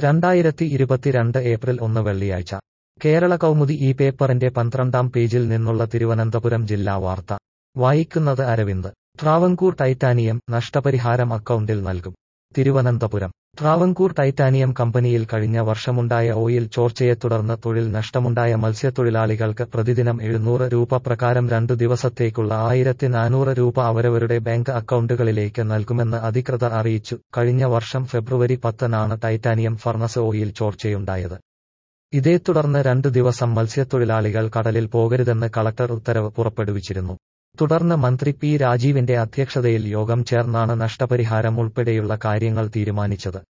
രണ്ടായിരത്തി ഇരുപത്തിരണ്ട് ഏപ്രിൽ ഒന്ന് വെള്ളിയാഴ്ച കേരള കൗമുദി ഈ പേപ്പറിന്റെ പന്ത്രണ്ടാം പേജിൽ നിന്നുള്ള തിരുവനന്തപുരം ജില്ലാ വാർത്ത വായിക്കുന്നത് അരവിന്ദ് ട്രാവൻകൂർ ടൈറ്റാനിയം നഷ്ടപരിഹാരം അക്കൗണ്ടിൽ നൽകും തിരുവനന്തപുരം ട്രാവൻകൂർ ടൈറ്റാനിയം കമ്പനിയിൽ കഴിഞ്ഞ വർഷമുണ്ടായ ഓയിൽ ചോർച്ചയെ തുടർന്ന് തൊഴിൽ നഷ്ടമുണ്ടായ മത്സ്യത്തൊഴിലാളികൾക്ക് പ്രതിദിനം എഴുന്നൂറ് രൂപ പ്രകാരം രണ്ടു ദിവസത്തേക്കുള്ള ആയിരത്തി നാനൂറ് രൂപ അവരവരുടെ ബാങ്ക് അക്കൗണ്ടുകളിലേക്ക് നൽകുമെന്ന് അധികൃതർ അറിയിച്ചു കഴിഞ്ഞ വർഷം ഫെബ്രുവരി പത്തിനാണ് ടൈറ്റാനിയം ഫർണസ് ഓയിൽ ചോർച്ചയുണ്ടായത് ഇതേ തുടർന്ന് രണ്ടു ദിവസം മത്സ്യത്തൊഴിലാളികൾ കടലിൽ പോകരുതെന്ന് കളക്ടർ ഉത്തരവ് പുറപ്പെടുവിച്ചിരുന്നു തുടർന്ന് മന്ത്രി പി രാജീവിന്റെ അധ്യക്ഷതയിൽ യോഗം ചേർന്നാണ് നഷ്ടപരിഹാരം ഉൾപ്പെടെയുള്ള കാര്യങ്ങൾ തീരുമാനിച്ചത്